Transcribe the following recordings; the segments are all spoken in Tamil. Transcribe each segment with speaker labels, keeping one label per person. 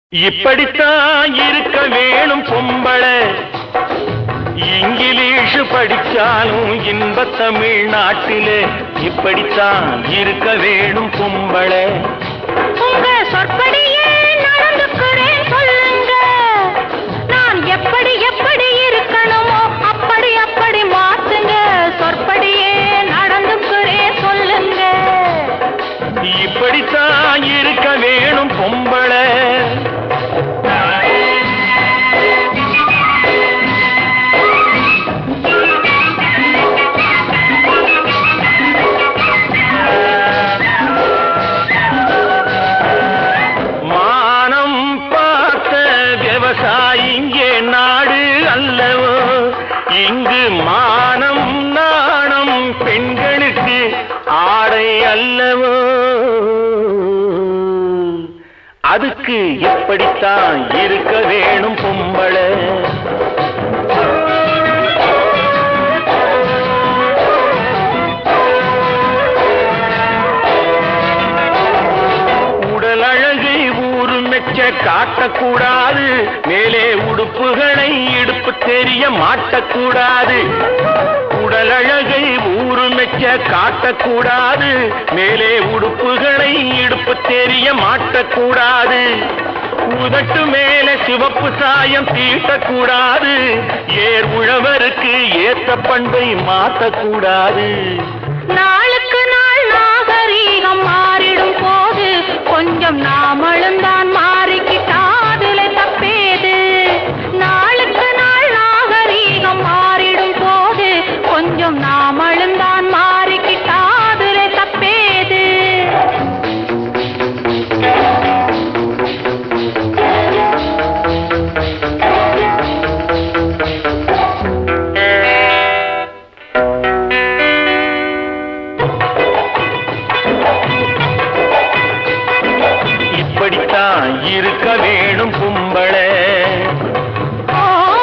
Speaker 1: இப்படித்தான் இருக்க வேணும் பொம்பளை இங்கிலீஷ் படிச்சாலும் இன்ப தமிழ்நாட்டிலே இப்படித்தான் இருக்க வேணும் பொம்பளை
Speaker 2: உங்க சொற்படியே நடந்துக்கிறேன் சொல்லுங்க நான் எப்படி எப்படி இருக்கணுமோ அப்படி அப்படி மாத்துங்க சொற்படியே நடந்துக்கிறேன் சொல்லுங்க
Speaker 1: இப்படித்தான் இருக்க வேணும் பொம்பளை மானம் பார்த்த விவசாயிங்கே நாடு அல்லவோ இங்கு மானம் நாணம் பெண்களுக்கு ஆடை அல்லவோ அதுக்கு எப்படித்தான் இருக்க வேணும் பொம்பளை உடல் அழகை ஊரு மெச்ச காட்டக்கூடாது மேலே உடுப்புகளை இடுப்பு தெரிய மாட்டக்கூடாது உடல் அழகை ஊரு மெச்ச காட்டக்கூடாது மேலே உடுப்புகளை இடுப்பு தெரிய மாட்டக்கூடாது உதட்டு மேலே சிவப்பு சாயம் தீட்டக்கூடாது ஏர் உழவருக்கு ஏத்த பண்பை மாற்றக்கூடாது
Speaker 2: நாளுக்கு நாள் நாகரீகம் மாறிடும் போது கொஞ்சம் நாமளும் தான் மாறிக்கிட்டாதுல தப்பேது நாளுக்கு நாள் நாகரீகம் மாறிடும் போது கொஞ்சம் நாமளும் தான் மாறிக்கிட்டாதுல தப்பேது
Speaker 1: இப்படித்தான் இருக்க வேணும் கும்பளை
Speaker 2: ஆ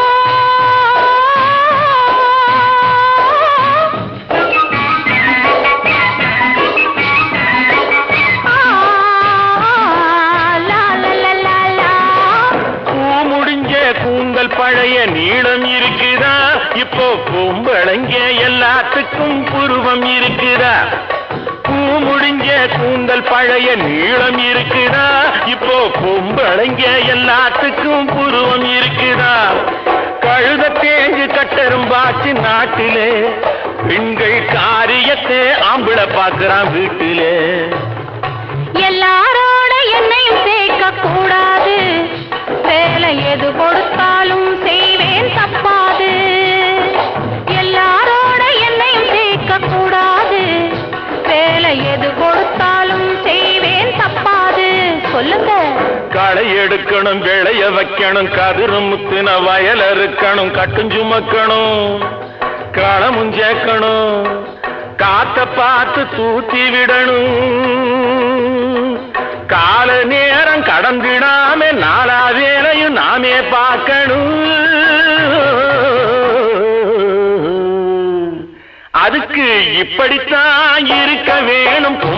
Speaker 2: லா லா லா லா லா
Speaker 1: பூ முடிஞ்ச கூந்தல் பழைய நீளம் இருக்குதா இப்போ பொம்பளைங்க எல்லாத்துக்கும் புருவம் இருக்குதா பூ முடிஞ்ச கூந்தல் பழைய நீளம் இருக்குதா இப்போ பொம்பளைங்க எல்லாத்துக்கும் புருவம் இருக்குதா கழுத தேஞ்சு கட்டெரும்பாச்சு நாட்டிலே பெண்கள் காரியத்தை ஆம்பிளை பார்க்கறான் வீட்டிலே
Speaker 2: எல்லாரோட என்னையும் சேர்க்க கூடாது வேலை எது கொடுத்தாலும் செய்வேன் தப்பாது எல்லாரோட என்னையும் சேர்க்க கூடாது வேலை எது கொடுத்தாலும் செய்வேன் தப்பாது சொல்லுங்க
Speaker 1: களை எடுக்கணும் விளைய வைக்கணும் கதிரு முத்தின வயல் அறுக்கணும் கட்டும் சுமக்கணும் களமும் சேர்க்கணும் காத்த பார்த்து தூத்தி விடணும் கால நேரம் கடந்திடாம நாலா வேலையும் நாமே பார்க்கணும் அதுக்கு இப்படித்தான் இருக்க வேணும்